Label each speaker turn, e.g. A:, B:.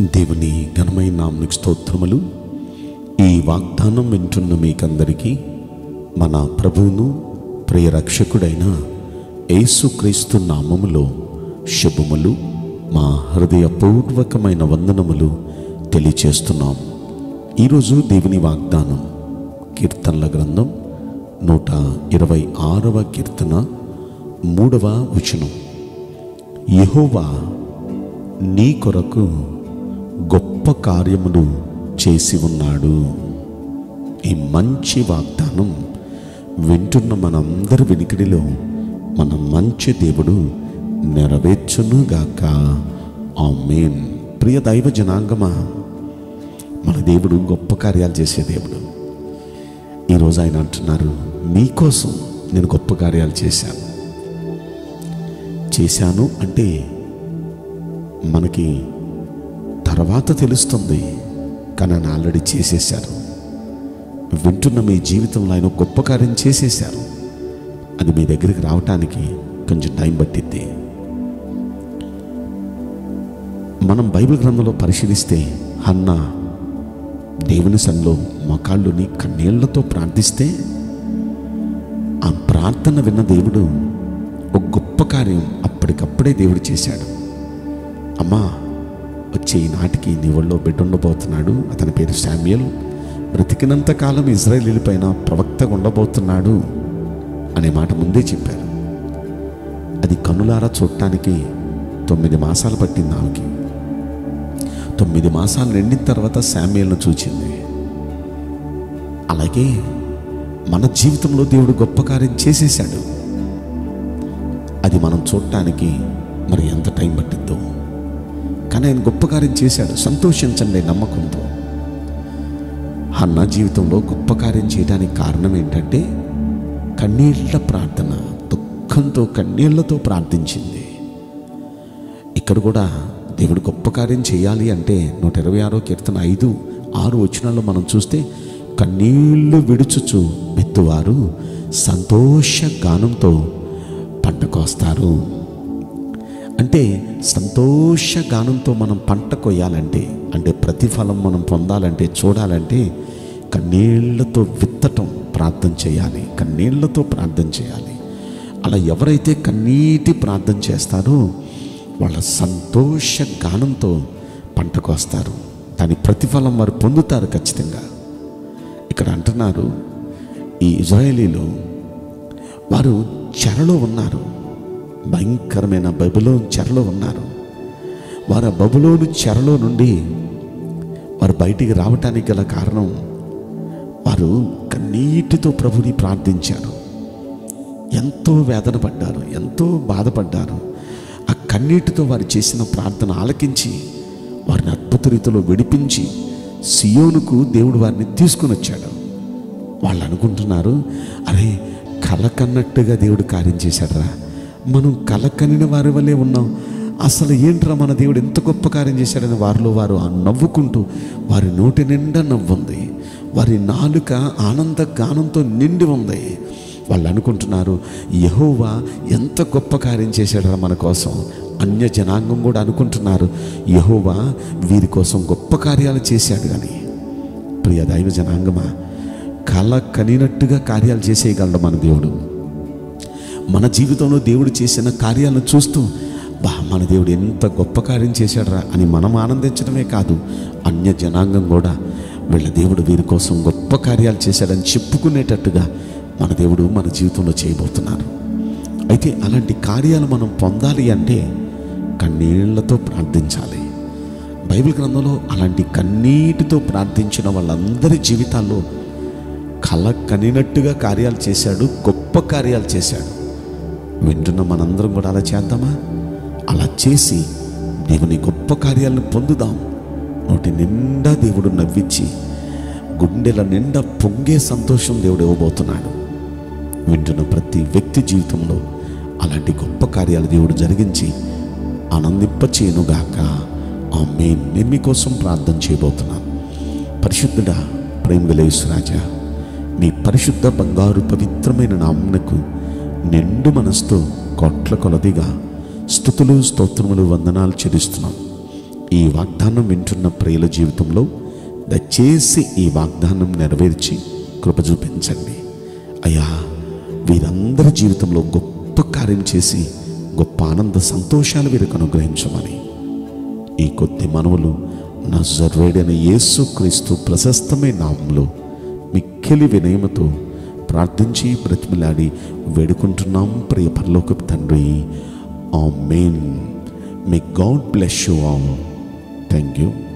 A: దేవుని ఘనమైన నామనికి స్తోత్రములు ఈ వాగ్దానం వింటున్న మీకందరికీ మన ప్రభువును ప్రియ రక్షకుడైన యేసుక్రీస్తు నామములో శుభములు మా హృదయపూర్వకమైన వందనములు తెలియచేస్తున్నాం ఈరోజు దేవుని వాగ్దానం కీర్తనల గ్రంథం నూట ఇరవై ఆరవ కీర్తన మూడవ వచనం యెహోవా నీ కొరకు గొప్ప కార్యములు చేసి ఉన్నాడు ఈ మంచి వాగ్దానం వింటున్న మనందరి వినికిడిలో మన మంచి దేవుడు నెరవేర్చునుగాక ఆమేన్ ప్రియ దైవ జనాంగమా మన దేవుడు గొప్ప కార్యాలు చేసే దేవుడు ఈరోజు ఆయన అంటున్నారు మీకోసం నేను గొప్ప కార్యాలు చేశాను చేశాను అంటే మనకి తర్వాత తెలుస్తుంది కానీ ఆయన ఆల్రెడీ చేసేశారు వింటున్న మీ జీవితంలో ఆయన ఒక గొప్ప కార్యం చేసేశారు అది మీ దగ్గరికి రావటానికి కొంచెం టైం పట్టిద్ది మనం బైబిల్ గ్రంథంలో పరిశీలిస్తే హన్న దేవుని సన్నిలో మకాళ్ళుని కన్నీళ్లతో ప్రార్థిస్తే ఆ ప్రార్థన విన్న దేవుడు ఒక గొప్ప కార్యం అప్పటికప్పుడే దేవుడు చేశాడు అమ్మా వచ్చే ఈనాటికి నీ ఒళ్ళో బిడ్డ ఉండబోతున్నాడు అతని పేరు శామ్యుయల్ బ్రతికినంత కాలం ఇజ్రాయేలీల పైన ప్రవక్తగా ఉండబోతున్నాడు అనే మాట ముందే చెప్పారు అది కనులారా చూడటానికి తొమ్మిది మాసాలు పట్టింది ఆమెకి తొమ్మిది మాసాలు నిండిన తర్వాత శామ్యుయల్ను చూచింది అలాగే మన జీవితంలో దేవుడు గొప్ప కార్యం చేసేశాడు అది మనం చూడటానికి మరి ఎంత టైం పట్టిద్దో కానీ ఆయన గొప్ప కార్యం చేశాడు సంతోషించండి నమ్మకంతో హన్న జీవితంలో గొప్ప కార్యం చేయడానికి కారణం ఏంటంటే కన్నీళ్ల ప్రార్థన దుఃఖంతో కన్నీళ్లతో ప్రార్థించింది ఇక్కడ కూడా దేవుడు గొప్ప కార్యం చేయాలి అంటే నూట ఇరవై ఆరో కీర్తన ఐదు ఆరు వచనాల్లో మనం చూస్తే కన్నీళ్లు విడుచుచు విత్తువారు సంతోష గానంతో పంట కోస్తారు అంటే సంతోష గానంతో మనం పంట కొయ్యాలంటే అంటే ప్రతిఫలం మనం పొందాలంటే చూడాలంటే కన్నీళ్లతో విత్తటం ప్రార్థన చేయాలి కన్నీళ్లతో ప్రార్థన చేయాలి అలా ఎవరైతే కన్నీటి ప్రార్థన చేస్తారో వాళ్ళ సంతోష గానంతో పంట కోస్తారు దాని ప్రతిఫలం వారు పొందుతారు ఖచ్చితంగా ఇక్కడ అంటున్నారు ఈ ఇజ్రాయేలీలు వారు చెరలో ఉన్నారు భయంకరమైన బబులో చెరలో ఉన్నారు వారు ఆ బబులోను చెరలో నుండి వారు బయటికి రావటానికి గల కారణం వారు కన్నీటితో ప్రభుని ప్రార్థించారు ఎంతో వేదన పడ్డారు ఎంతో బాధపడ్డారు ఆ కన్నీటితో వారు చేసిన ప్రార్థన ఆలకించి వారిని అద్భుత రీతిలో విడిపించి సియోనుకు దేవుడు వారిని తీసుకుని వచ్చాడు వాళ్ళు అనుకుంటున్నారు అరే కల కన్నట్టుగా దేవుడు కార్యం చేశాడరా మనం కల కనిన వారి వల్లే ఉన్నాం అసలు ఏంట్రా మన దేవుడు ఎంత గొప్ప కార్యం చేశాడని వారిలో వారు ఆ నవ్వుకుంటూ వారి నోటి నిండా నవ్వుంది వారి నాలుక ఆనంద గానంతో నిండి ఉంది వాళ్ళు అనుకుంటున్నారు యహోవా ఎంత గొప్ప కార్యం చేశాడరా మన కోసం అన్య జనాంగం కూడా అనుకుంటున్నారు యహోవా వీరి కోసం గొప్ప కార్యాలు చేశాడు కానీ ప్రియ దైవ జనాంగమా కళ కనినట్టుగా కార్యాలు చేసేయగలడు మన దేవుడు మన జీవితంలో దేవుడు చేసిన కార్యాలను చూస్తూ బా మన దేవుడు ఎంత గొప్ప కార్యం చేశాడరా అని మనం ఆనందించడమే కాదు అన్య జనాంగం కూడా వీళ్ళ దేవుడు వీరి కోసం గొప్ప కార్యాలు చేశాడని చెప్పుకునేటట్టుగా మన దేవుడు మన జీవితంలో చేయబోతున్నారు అయితే అలాంటి కార్యాలు మనం పొందాలి అంటే కన్నీళ్లతో ప్రార్థించాలి బైబిల్ గ్రంథంలో అలాంటి కన్నీటితో ప్రార్థించిన వాళ్ళందరి జీవితాల్లో కల కనినట్టుగా కార్యాలు చేశాడు గొప్ప కార్యాలు చేశాడు వింటున్న మనందరం కూడా అలా చేద్దామా అలా చేసి దేవుని గొప్ప కార్యాలను పొందుదాం నోటి నిండా దేవుడు నవ్వించి గుండెల నిండా పొంగే సంతోషం దేవుడు ఇవ్వబోతున్నాడు వింటున్న ప్రతి వ్యక్తి జీవితంలో అలాంటి గొప్ప కార్యాలు దేవుడు జరిగించి ఆనందింపచేయనుగాక ఆ మెయిన్ నేను మీకోసం ప్రార్థన చేయబోతున్నాను పరిశుద్ధుడా ప్రేమగలేశ్వరాజా మీ పరిశుద్ధ బంగారు పవిత్రమైన నామునకు నిండు మనసుతో కోట్ల కొలదిగా స్థుతులు స్తోత్రములు వందనాలు చెల్లిస్తున్నాం ఈ వాగ్దానం వింటున్న ప్రియుల జీవితంలో దయచేసి ఈ వాగ్దానం నెరవేర్చి కృప చూపించండి అయ్యా వీరందరి జీవితంలో గొప్ప కార్యం చేసి గొప్ప ఆనంద సంతోషాలు వీరికి అనుగ్రహించమని ఈ కొద్ది మనవులు నజరేడైన యేసుక్రీస్తు ప్రశస్తమైన నామంలో మిక్కిలి వినయముతో ప్రార్థించి బ్రతిమలాడి వేడుకుంటున్నాం ప్రియ పరలోకపు తండ్రి amen may God bless you all thank you